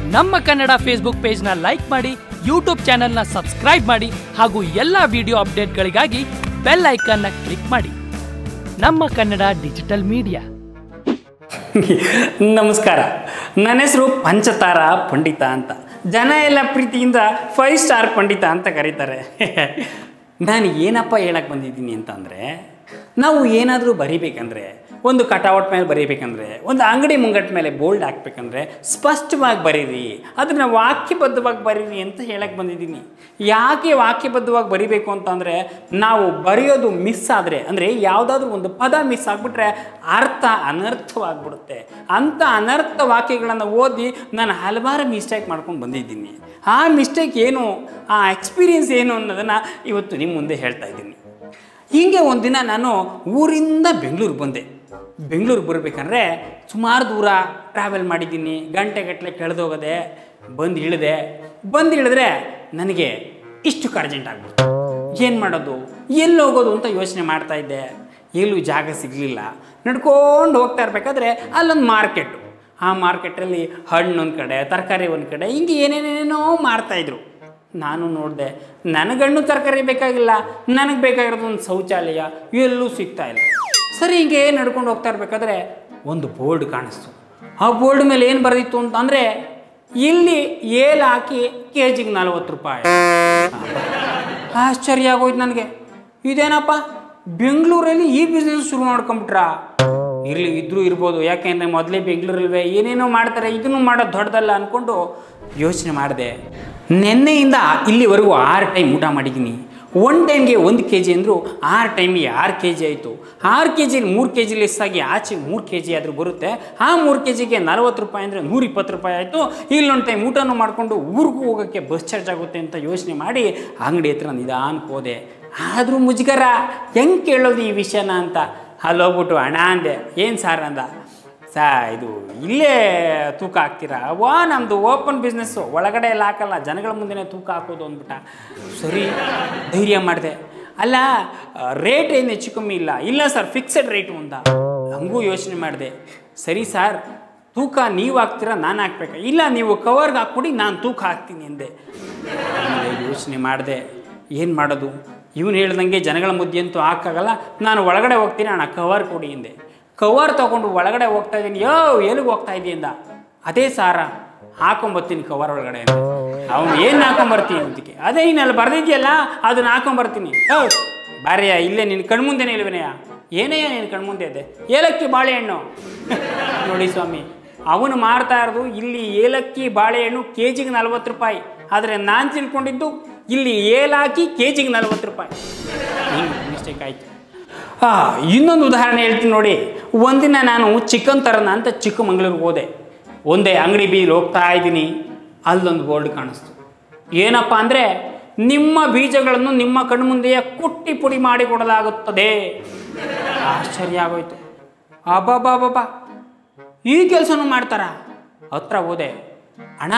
ನಮ್ಮ ಕನ್ನಡ ಫೇಸ್ಬುಕ್ ಪೇಜ್ನ ಲೈಕ್ ಮಾಡಿ ಯೂಟ್ಯೂಬ್ ಚಾನೆಲ್ನ ಸಬ್ಸ್ಕ್ರೈಬ್ ಮಾಡಿ ಹಾಗೂ ಎಲ್ಲ ವಿಡಿಯೋ ಅಪ್ಡೇಟ್ಗಳಿಗಾಗಿ ಬೆಲ್ ಐಕನ್ನ ಕ್ಲಿಕ್ ಮಾಡಿ ನಮ್ಮ ಕನ್ನಡ ಡಿಜಿಟಲ್ ಮೀಡಿಯಾ ನಮಸ್ಕಾರ ನನ್ನ ಹೆಸರು ಪಂಚತಾರ ಪಂಡಿತ ಅಂತ ಜನ ಎಲ್ಲ ಪ್ರೀತಿಯಿಂದ ಫೈವ್ ಸ್ಟಾರ್ ಪಂಡಿತ ಅಂತ ಕರೀತಾರೆ ನಾನು ಏನಪ್ಪ ಹೇಳಕ್ಕೆ ಬಂದಿದ್ದೀನಿ ಅಂತಂದರೆ ನಾವು ಏನಾದರೂ ಬರಿಬೇಕಂದ್ರೆ ಒಂದು ಕಟೌಟ್ ಮೇಲೆ ಬರೀಬೇಕಂದ್ರೆ ಒಂದು ಅಂಗಡಿ ಮುಂಗಟ್ ಮೇಲೆ ಬೋಲ್ಡ್ ಹಾಕ್ಬೇಕಂದ್ರೆ ಸ್ಪಷ್ಟವಾಗಿ ಬರೀರಿ ಅದನ್ನು ವಾಕ್ಯಬದ್ಧವಾಗಿ ಬರೀರಿ ಅಂತ ಹೇಳಕ್ಕೆ ಬಂದಿದ್ದೀನಿ ಯಾಕೆ ವಾಕ್ಯಬದ್ಧವಾಗಿ ಬರಿಬೇಕು ಅಂತಂದರೆ ನಾವು ಬರೆಯೋದು ಮಿಸ್ ಆದರೆ ಅಂದರೆ ಯಾವುದಾದ್ರೂ ಒಂದು ಪದ ಮಿಸ್ ಆಗಿಬಿಟ್ರೆ ಅರ್ಥ ಅನರ್ಥವಾಗ್ಬಿಡುತ್ತೆ ಅಂಥ ಅನರ್ಥ ವಾಕ್ಯಗಳನ್ನು ಓದಿ ನಾನು ಹಲವಾರು ಮಿಸ್ಟೇಕ್ ಮಾಡ್ಕೊಂಡು ಬಂದಿದ್ದೀನಿ ಆ ಮಿಸ್ಟೇಕ್ ಏನು ಆ ಎಕ್ಸ್ಪೀರಿಯನ್ಸ್ ಏನು ಅನ್ನೋದನ್ನು ಇವತ್ತು ನಿಮ್ಮ ಮುಂದೆ ಹೇಳ್ತಾ ಇದ್ದೀನಿ ಹೀಗೆ ಒಂದಿನ ನಾನು ಊರಿಂದ ಬೆಂಗಳೂರಿಗೆ ಬಂದೆ ಬೆಂಗಳೂರಿಗೆ ಬರಬೇಕಂದ್ರೆ ಸುಮಾರು ದೂರ ಟ್ರಾವೆಲ್ ಮಾಡಿದ್ದೀನಿ ಗಂಟೆಗಟ್ಟಲೆ ಕೆಳೆದೋಗದೆ ಬಂದು ಇಳಿದೆ ಬಂದು ಇಳಿದ್ರೆ ನನಗೆ ಇಷ್ಟು ಅರ್ಜೆಂಟ್ ಆಗ್ಬಿಡ್ತು ಏನು ಮಾಡೋದು ಎಲ್ಲಿ ಹೋಗೋದು ಅಂತ ಯೋಚನೆ ಮಾಡ್ತಾ ಇದ್ದೆ ಎಲ್ಲೂ ಜಾಗ ಸಿಗಲಿಲ್ಲ ನಡ್ಕೊಂಡು ಹೋಗ್ತಾ ಇರಬೇಕಾದ್ರೆ ಅಲ್ಲೊಂದು ಮಾರ್ಕೆಟು ಆ ಮಾರ್ಕೆಟಲ್ಲಿ ಹಣ್ಣು ಒಂದು ಕಡೆ ತರಕಾರಿ ಒಂದು ಕಡೆ ಹಿಂಗೆ ಏನೇನೇನೋ ಮಾರ್ತಾಯಿದ್ರು ನಾನು ನೋಡಿದೆ ನನಗಣ್ಣು ತರಕಾರಿ ಬೇಕಾಗಿಲ್ಲ ನನಗೆ ಬೇಕಾಗಿರೋದು ಒಂದು ಶೌಚಾಲಯ ಎಲ್ಲೂ ಸಿಗ್ತಾ ಇಲ್ಲ ಸರಿ ಹಿಂಗೆ ನಡ್ಕೊಂಡು ಹೋಗ್ತಾ ಇರಬೇಕಾದ್ರೆ ಒಂದು ಬೋರ್ಡ್ ಕಾಣಿಸ್ತು ಆ ಬೋರ್ಡ್ ಮೇಲೆ ಏನು ಬರೆದಿತ್ತು ಅಂತಂದರೆ ಇಲ್ಲಿ ಏಲ್ ಹಾಕಿ ಕೆ ಜಿಗೆ ನಲ್ವತ್ತು ರೂಪಾಯಿ ಆಶ್ಚರ್ಯ ಆಗೋಯ್ತು ನನಗೆ ಇದೇನಪ್ಪ ಬೆಂಗಳೂರಲ್ಲಿ ಈ ಬಿಸ್ನೆಸ್ ಶುರು ಮಾಡ್ಕೊಂಬಿಟ್ರಾ ಇರಲಿ ಇದ್ರೂ ಇರ್ಬೋದು ಯಾಕೆಂದರೆ ಮೊದಲೇ ಬೆಂಗಳೂರಲ್ವೇ ಏನೇನೋ ಮಾಡ್ತಾರೆ ಇದನ್ನು ಮಾಡೋದು ದೊಡ್ಡದಲ್ಲ ಅಂದ್ಕೊಂಡು ಯೋಚನೆ ಮಾಡಿದೆ ನಿನ್ನೆಯಿಂದ ಇಲ್ಲಿವರೆಗೂ ಆರು ಟೈಮ್ ಊಟ ಮಾಡಿದ್ದೀನಿ ಒನ್ ಟೈಮ್ಗೆ ಒಂದು ಕೆ ಜಿ ಅಂದರು ಆರು ಟೈಮಿಗೆ ಆರು ಕೆ ಜಿ ಆಯಿತು ಆರು ಕೆ ಜಿಲಿ ಮೂರು ಕೆ ಜಿ ಲೆಸ್ ಆಗಿ ಆಚೆ ಮೂರು ಕೆ ಜಿ ಆದರೂ ಬರುತ್ತೆ ಆ ಮೂರು ಕೆ ಜಿಗೆ ನಲ್ವತ್ತು ರೂಪಾಯಿ ಅಂದರೆ ನೂರ ಇಪ್ಪತ್ತು ರೂಪಾಯಿ ಆಯಿತು ಇಲ್ಲೊಂದು ಟೈಮ್ ಊಟನೂ ಮಾಡಿಕೊಂಡು ಊರಿಗೂ ಹೋಗೋಕ್ಕೆ ಬಸ್ ಚಾರ್ಜ್ ಆಗುತ್ತೆ ಅಂತ ಯೋಚನೆ ಮಾಡಿ ಅಂಗಡಿ ಹತ್ರ ನಿಧಾನಕ್ಕೆ ಹೋದೆ ಆದರೂ ಮುಜುಗರ ಹೆಂಗೆ ಕೇಳೋದು ಈ ವಿಷಯನ ಅಂತ ಅಲ್ಲಿ ಹೋಗ್ಬಿಟ್ಟು ಹಣ ಅಂದೆ ಏನು ಸಾರ್ ಅಂದ ಸಾ ಇದು ಇಲ್ಲೇ ತೂಕ ಹಾಕ್ತೀರಾ ವಾ ನಮ್ಮದು ಓಪನ್ ಬಿಸ್ನೆಸ್ಸು ಒಳಗಡೆ ಎಲ್ಲ ಹಾಕಲ್ಲ ಜನಗಳ ಮುಂದೆನೇ ತೂಕ ಹಾಕೋದು ಅಂದ್ಬಿಟ್ಟ ಸರಿ ಧೈರ್ಯ ಮಾಡಿದೆ ಅಲ್ಲ ರೇಟ್ ಏನು ಹೆಚ್ಚು ಕಮ್ಮಿ ಇಲ್ಲ ಇಲ್ಲ ಸರ್ ಫಿಕ್ಸೆಡ್ ರೇಟು ಅಂತ ಹಂಗೂ ಯೋಚನೆ ಮಾಡಿದೆ ಸರಿ ಸರ್ ತೂಕ ನೀವು ಹಾಕ್ತೀರಾ ನಾನು ಹಾಕ್ಬೇಕಾ ಇಲ್ಲ ನೀವು ಕವರ್ಗೆ ಹಾಕ್ಬಿಡಿ ನಾನು ತೂಕ ಹಾಕ್ತೀನಿ ಎಂದೆ ಆಮೇಲೆ ಯೋಚನೆ ಮಾಡಿದೆ ಏನು ಮಾಡೋದು ಇವನು ಹೇಳ್ದಂಗೆ ಜನಗಳ ಮುದ್ದೆ ಅಂತೂ ಹಾಕಾಗಲ್ಲ ನಾನು ಒಳಗಡೆ ಹೋಗ್ತೀನಿ ಅಣ್ಣ ಕವರ್ ಕೊಡಿ ಎಂದೆ ಕವರ್ ತೊಗೊಂಡು ಒಳಗಡೆ ಹೋಗ್ತಾ ಇದ್ದೀನಿ ಯೋ ಎಲ್ಲಿಗೆ ಹೋಗ್ತಾ ಇದ್ದೀಂದ ಅದೇ ಸಾರ ಹಾಕೊಂಬರ್ತೀನಿ ಕವರ್ ಒಳಗಡೆ ಅಂತ ಅವನು ಏನು ಹಾಕೊಂಬರ್ತೀನಿ ಅಂತಿಕೆ ಅದೇ ಇನ್ನಲ್ಲಿ ಬರ್ದಿದ್ಯಲ್ಲ ಅದನ್ನ ಹಾಕೊಂಬರ್ತೀನಿ ಯೋ ಬಾರ್ಯ ಇಲ್ಲೇ ನಿನ್ನ ಕಣ್ಮುಂದೆನೇ ಇಲ್ವೇನೆಯ ಏನೆಯ ನಿನ್ನ ಕಣ್ಮುಂದೆ ಇದೆ ಏಲಕ್ಕಿ ಬಾಳೆಹಣ್ಣು ನೋಡಿ ಸ್ವಾಮಿ ಅವನು ಮಾರ್ತಾ ಇರೋದು ಇಲ್ಲಿ ಏಲಕ್ಕಿ ಬಾಳೆಹಣ್ಣು ಕೆ ಜಿಗೆ ನಲ್ವತ್ತು ರೂಪಾಯಿ ಆದರೆ ನಾನು ತಿಳ್ಕೊಂಡಿದ್ದು ಇಲ್ಲಿ ಏಲಾಕಿ ಕೆ ಜಿಗೆ ನಲ್ವತ್ತು ರೂಪಾಯಿ ಹಿಂಗೆ ಮಿಸ್ಟೇಕ್ ಆಯಿತು ಹಾಂ ಇನ್ನೊಂದು ಉದಾಹರಣೆ ಹೇಳ್ತೀನಿ ನೋಡಿ ಒಂದಿನ ನಾನು ಚಿಕನ್ ತರೋಣ ಅಂತ ಚಿಕ್ಕಮಂಗ್ಳೂರಿಗೆ ಹೋದೆ ಒಂದೇ ಅಂಗಡಿ ಬೀಲ್ ಹೋಗ್ತಾ ಇದ್ದೀನಿ ಅಲ್ಲೊಂದು ಬೋರ್ಡ್ ಕಾಣಿಸ್ತು ಏನಪ್ಪ ಅಂದರೆ ನಿಮ್ಮ ಬೀಜಗಳನ್ನು ನಿಮ್ಮ ಕಣ್ಮುಂದೆಯೇ ಕುಟ್ಟಿ ಪುಡಿ ಮಾಡಿ ಕೊಡಲಾಗುತ್ತದೆ ಆಶ್ಚರ್ಯ ಆಗೋಯ್ತು ಅಬ್ಬಬ್ಬಬ್ಬ ಈ ಕೆಲಸನೂ ಮಾಡ್ತಾರ ಹತ್ರ ಹೋದೆ ಅಣ್ಣ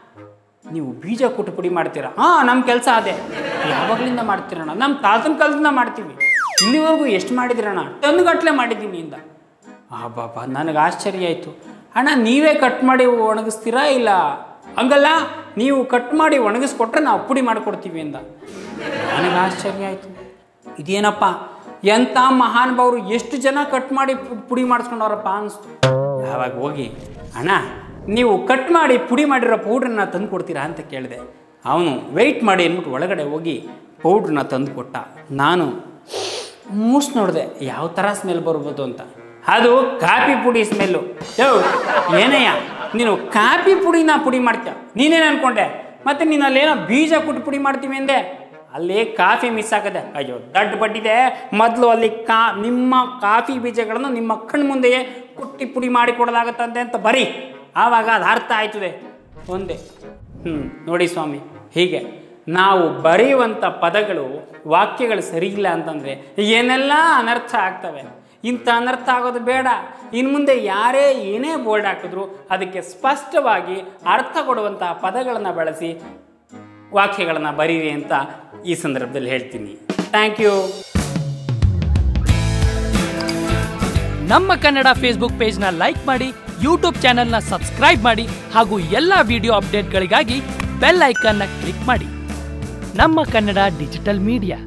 ನೀವು ಬೀಜ ಕುಟ್ಟು ಪುಡಿ ಮಾಡ್ತೀರಾ ಹಾಂ ನಮ್ಮ ಕೆಲಸ ಅದೇ ಯಾವಾಗಲಿಂದ ಮಾಡ್ತೀರಣ್ಣ ನಮ್ಮ ತಾತನ ಕಾಲದಿಂದ ಮಾಡ್ತೀವಿ ಇಲ್ಲಿವರೆಗೂ ಎಷ್ಟು ಮಾಡಿದಿರಣ್ಣ ಟನ್ಗಟ್ಲೆ ಮಾಡಿದ್ದೀನಿ ಇಂದ ಆ ಬಾಬಾ ನನಗೆ ಆಶ್ಚರ್ಯ ಆಯಿತು ಅಣ್ಣ ನೀವೇ ಕಟ್ ಮಾಡಿ ಒಣಗಿಸ್ತೀರಾ ಇಲ್ಲ ಹಂಗಲ್ಲ ನೀವು ಕಟ್ ಮಾಡಿ ಒಣಗಿಸ್ಕೊಟ್ರೆ ನಾವು ಪುಡಿ ಮಾಡಿಕೊಡ್ತೀವಿ ಅಂದ ನನಗೆ ಆಶ್ಚರ್ಯ ಆಯಿತು ಇದೇನಪ್ಪ ಎಂಥ ಮಹಾನುಭಾವರು ಎಷ್ಟು ಜನ ಕಟ್ ಮಾಡಿ ಪು- ಪುಡಿ ಮಾಡಿಸ್ಕೊಂಡವ್ರಪ್ಪ ಅನಿಸ್ತು ಆವಾಗ ಹೋಗಿ ಅಣ್ಣ ನೀವು ಕಟ್ ಮಾಡಿ ಪುಡಿ ಮಾಡಿರೋ ಪೌಡ್ರನ್ನ ತಂದು ಕೊಡ್ತೀರಾ ಅಂತ ಕೇಳಿದೆ ಅವನು ವೆಯ್ಟ್ ಮಾಡಿ ಅಂದ್ಬಿಟ್ಟು ಒಳಗಡೆ ಹೋಗಿ ಪೌಡ್ರನ್ನ ತಂದು ಕೊಟ್ಟ ನಾನು ಮೂಸ್ ನೋಡಿದೆ ಯಾವ ಥರ ಸ್ಮೆಲ್ ಬರ್ಬೋದು ಅಂತ ಅದು ಕಾಫಿ ಪುಡಿ ಸ್ಮೆಲ್ಲು ಯೋ ಏನಯ್ಯ ನೀನು ಕಾಫಿ ಪುಡಿನ ಪುಡಿ ಮಾಡ್ತೀಯ ನೀನೇನು ಅನ್ಕೊಂಡೆ ಮತ್ತೆ ನೀನು ಅಲ್ಲೇನೋ ಬೀಜ ಕುಟ್ಟು ಪುಡಿ ಮಾಡ್ತೀವಿ ಅಂದೆ ಅಲ್ಲಿ ಕಾಫಿ ಮಿಸ್ ಆಗದೆ ಅಯ್ಯೋ ದಡ್ಡ ಬಡ್ಡಿದೆ ಮೊದಲು ಅಲ್ಲಿ ಕಾ ನಿಮ್ಮ ಕಾಫಿ ಬೀಜಗಳನ್ನು ನಿಮ್ಮ ಕಣ್ಣು ಮುಂದೆಯೇ ಕುಟ್ಟಿ ಪುಡಿ ಮಾಡಿ ಕೊಡಲಾಗುತ್ತಂತೆ ಅಂತ ಬರೀ ಆವಾಗ ಅದು ಅರ್ಥ ಆಯ್ತದೆ ಒಂದೇ ಹ್ಞೂ ನೋಡಿ ಸ್ವಾಮಿ ಹೀಗೆ ನಾವು ಬರೆಯುವಂಥ ಪದಗಳು ವಾಕ್ಯಗಳು ಸರಿಯಿಲ್ಲ ಅಂತಂದರೆ ಏನೆಲ್ಲ ಅನರ್ಥ ಆಗ್ತವೆ ಇಂಥ ಅನರ್ಥ ಆಗೋದು ಬೇಡ ಇನ್ನು ಮುಂದೆ ಯಾರೇ ಏನೇ ಬೋರ್ಡ್ ಹಾಕಿದ್ರು ಅದಕ್ಕೆ ಸ್ಪಷ್ಟವಾಗಿ ಅರ್ಥ ಕೊಡುವಂತಹ ಪದಗಳನ್ನು ಬಳಸಿ ವಾಕ್ಯಗಳನ್ನು ಬರೀರಿ ಅಂತ ಈ ಸಂದರ್ಭದಲ್ಲಿ ಹೇಳ್ತೀನಿ ಥ್ಯಾಂಕ್ ಯು ನಮ್ಮ ಕನ್ನಡ ಫೇಸ್ಬುಕ್ ಪೇಜ್ನ ಲೈಕ್ ಮಾಡಿ ಯೂಟ್ಯೂಬ್ ಚಾನೆಲ್ನ ಸಬ್ಸ್ಕ್ರೈಬ್ ಮಾಡಿ ಹಾಗೂ ಎಲ್ಲ ವಿಡಿಯೋ ಅಪ್ಡೇಟ್ಗಳಿಗಾಗಿ ಬೆಲ್ ಐಕನ್ನ ಕ್ಲಿಕ್ ಮಾಡಿ ನಮ್ಮ ಕನ್ನಡ ಡಿಜಿಟಲ್ ಮೀಡಿಯಾ